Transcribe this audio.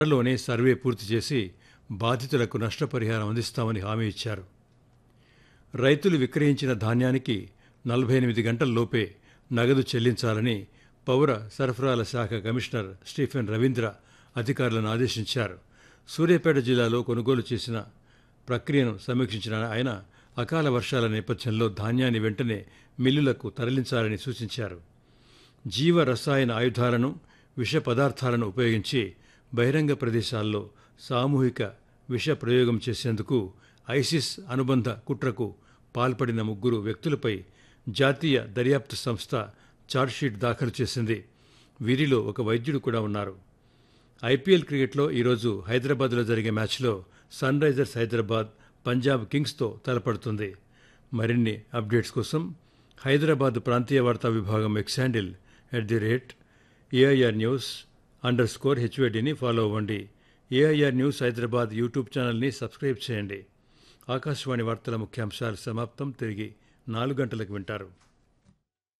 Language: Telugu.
త్వరలోనే సర్వే పూర్తి చేసి బాధితులకు నష్టపరిహారం అందిస్తామని హామీ ఇచ్చారు రైతులు విక్రయించిన ధాన్యానికి నలభై ఎనిమిది గంటల్లోపే నగదు చెల్లించాలని పౌర సరఫరాల శాఖ కమిషనర్ స్టీఫెన్ రవీంద్ర అధికారులను ఆదేశించారు సూర్యాపేట జిల్లాలో కొనుగోలు చేసిన ప్రక్రియను సమీక్షించిన ఆయన అకాల వర్షాల నేపథ్యంలో ధాన్యాన్ని వెంటనే మిల్లులకు తరలించాలని సూచించారు జీవ రసాయన ఆయుధాలను విష పదార్థాలను ఉపయోగించి బహిరంగ ప్రదేశాల్లో సామూహిక విష ప్రయోగం చేసేందుకు ఐసిస్ అనుబంధ కుట్రకు పాల్పడిన ముగ్గురు వ్యక్తులపై జాతీయ దర్యాప్తు సంస్థ ఛార్జ్షీట్ దాఖలు చేసింది వీరిలో ఒక వైద్యుడు కూడా ఉన్నారు ఐపీఎల్ క్రికెట్లో ఈరోజు హైదరాబాద్లో జరిగే మ్యాచ్లో సన్ రైజర్స్ హైదరాబాద్ పంజాబ్ కింగ్స్తో తలపడుతుంది మరిన్ని అప్డేట్స్ కోసం హైదరాబాద్ ప్రాంతీయ వార్తా విభాగం X handle at the rate AIR news underscore హెచ్వేడిని ఫాలో అవ్వండి ఏఐఆర్ న్యూస్ హైదరాబాద్ యూట్యూబ్ ఛానల్ని సబ్స్క్రైబ్ చేయండి ఆకాశవాణి వార్తల ముఖ్యాంశాలు సమాప్తం తిరిగి నాలుగు గంటలకు వింటారు